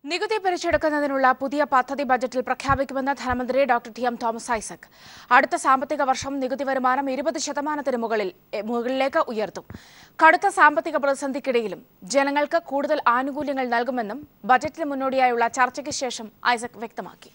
നികുതി പിരിച്ചെടുക്കുന്നതിനുള്ള പുതിയ പദ്ധതി ബജറ്റിൽ പ്രഖ്യാപിക്കുമെന്ന് ധനമന്ത്രി doctor T M Thomas Isaac അടുത്ത സാമ്പത്തിക വർഷം നികുതി വരുമാനം ഇരുപത് ശതമാനത്തിന് മുകളിൽ എ, മുകളിലേക്ക് ഉയർത്തും കടുത്ത സാമ്പത്തിക പ്രതിസന്ധിക്കിടയിലും ജനങ്ങൾക്ക് കൂടുതൽ ആനുകൂല്യങ്ങൾ നൽകുമെന്നും ബജറ്റിന് മുന്നോടിയായുള്ള ചർച്ചയ്ക്ക് ശേഷം ഐസക് വ്യക്തമാക്കി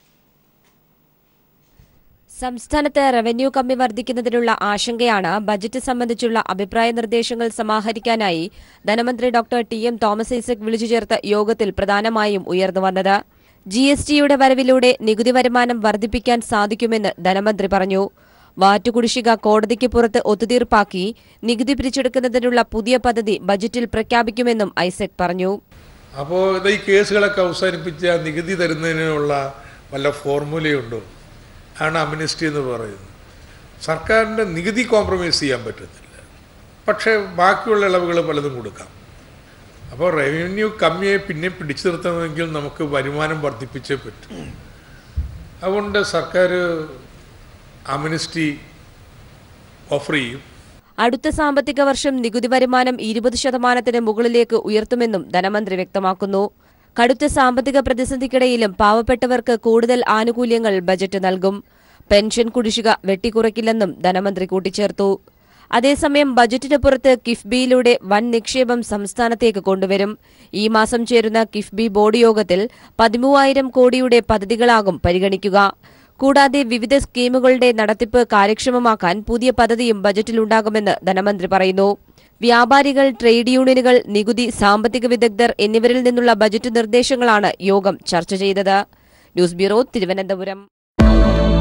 സംസ്ഥാനത്ത് റവന്യൂ കമ്മി വർദ്ധിക്കുന്നതിനുള്ള ആശങ്കയാണ് ബജറ്റ് സംബന്ധിച്ചുള്ള അഭിപ്രായ നിർദ്ദേശങ്ങൾ സമാഹരിക്കാനായി ധനമന്ത്രി doctor T M Thomas Isaac വിളിച്ചു ചേർത്ത യോഗത്തിൽ പ്രധാനമായും ഉയർന്നുവന്നത് ജി എസ് ടിയുടെ വരവിലൂടെ നികുതി വരുമാനം വർദ്ധിപ്പിക്കാൻ സാധിക്കുമെന്ന് ധനമന്ത്രി പറഞ്ഞു വാറ്റുകുടിശ്ശിക കോടതിക്ക് പുറത്ത് ഒത്തുതീർപ്പാക്കി നികുതി പിരിച്ചെടുക്കുന്നതിനുള്ള പുതിയ പദ്ധതി ബജറ്റിൽ പ്രഖ്യാപിക്കുമെന്നും ഐസക് പറഞ്ഞു അപ്പോൾ ഇത് ഈ കേസുകളൊക്കെ അവസാനിപ്പിച്ച നികുതി തരുന്നതിനുള്ള വല്ല ഫോർമുലയുണ്ടോ ആണ് അമിനിസ്റ്റി എന്ന് പറയുന്നത് സർക്കാരിൻ്റെ നികുതി കോംപ്രമൈസ് ചെയ്യാൻ പറ്റുന്നില്ല പക്ഷേ ബാക്കിയുള്ള ഇളവുകൾ പലതും കൊടുക്കാം അപ്പോൾ റവന്യൂ കമ്മിയെ പിന്നെ പിടിച്ചു നിർത്തണമെങ്കിൽ നമുക്ക് വരുമാനം വർദ്ധിപ്പിച്ചേ പറ്റും അതുകൊണ്ട് സർക്കാർ അമിനിസ്റ്റി ഓഫർ ചെയ്യും അടുത്ത സാമ്പത്തിക വർഷം നികുതി വരുമാനം ഇരുപത് ശതമാനത്തിന് മുകളിലേക്ക് ഉയർത്തുമെന്നും ധനമന്ത്രി വ്യക്തമാക്കുന്നു കടുത്ത സാമ്പത്തിക പ്രതിസന്ധിക്കിടയിലും പാവപ്പെട്ടവർക്ക് കൂടുതൽ ആനുകൂല്യങ്ങൾ ബജറ്റ് നൽകും പെൻഷൻ കുടിശ്ശിക വെട്ടിക്കുറയ്ക്കില്ലെന്നും ധനമന്ത്രി കൂട്ടിച്ചേർത്തു അതേസമയം ബജറ്റിന് പുറത്ത് കിഫ്ബിയിലൂടെ വൻ നിക്ഷേപം സംസ്ഥാനത്തേക്ക് കൊണ്ടുവരും ഈ മാസം ചേരുന്ന കിഫ്ബി ബോർഡ് യോഗത്തിൽ പതിമൂവായിരം കോടിയുടെ പദ്ധതികളാകും പരിഗണിക്കുക കൂടാതെ വിവിധ സ്കീമുകളുടെ നടത്തിപ്പ് കാര്യക്ഷമമാക്കാൻ പുതിയ പദ്ധതിയും ബജറ്റിലുണ്ടാകുമെന്ന് ധനമന്ത്രി പറയുന്നു വ്യാപാരികൾ ട്രേഡ് യൂണിയനുകൾ നികുതി സാമ്പത്തിക വിദഗ്ധർ എന്നിവരിൽ നിന്നുള്ള ബജറ്റ് നിർദ്ദേശങ്ങളാണ് യോഗം ചർച്ച ചെയ്തത് ന്യൂസ് ബ്യൂറോ തിരുവനന്തപുരം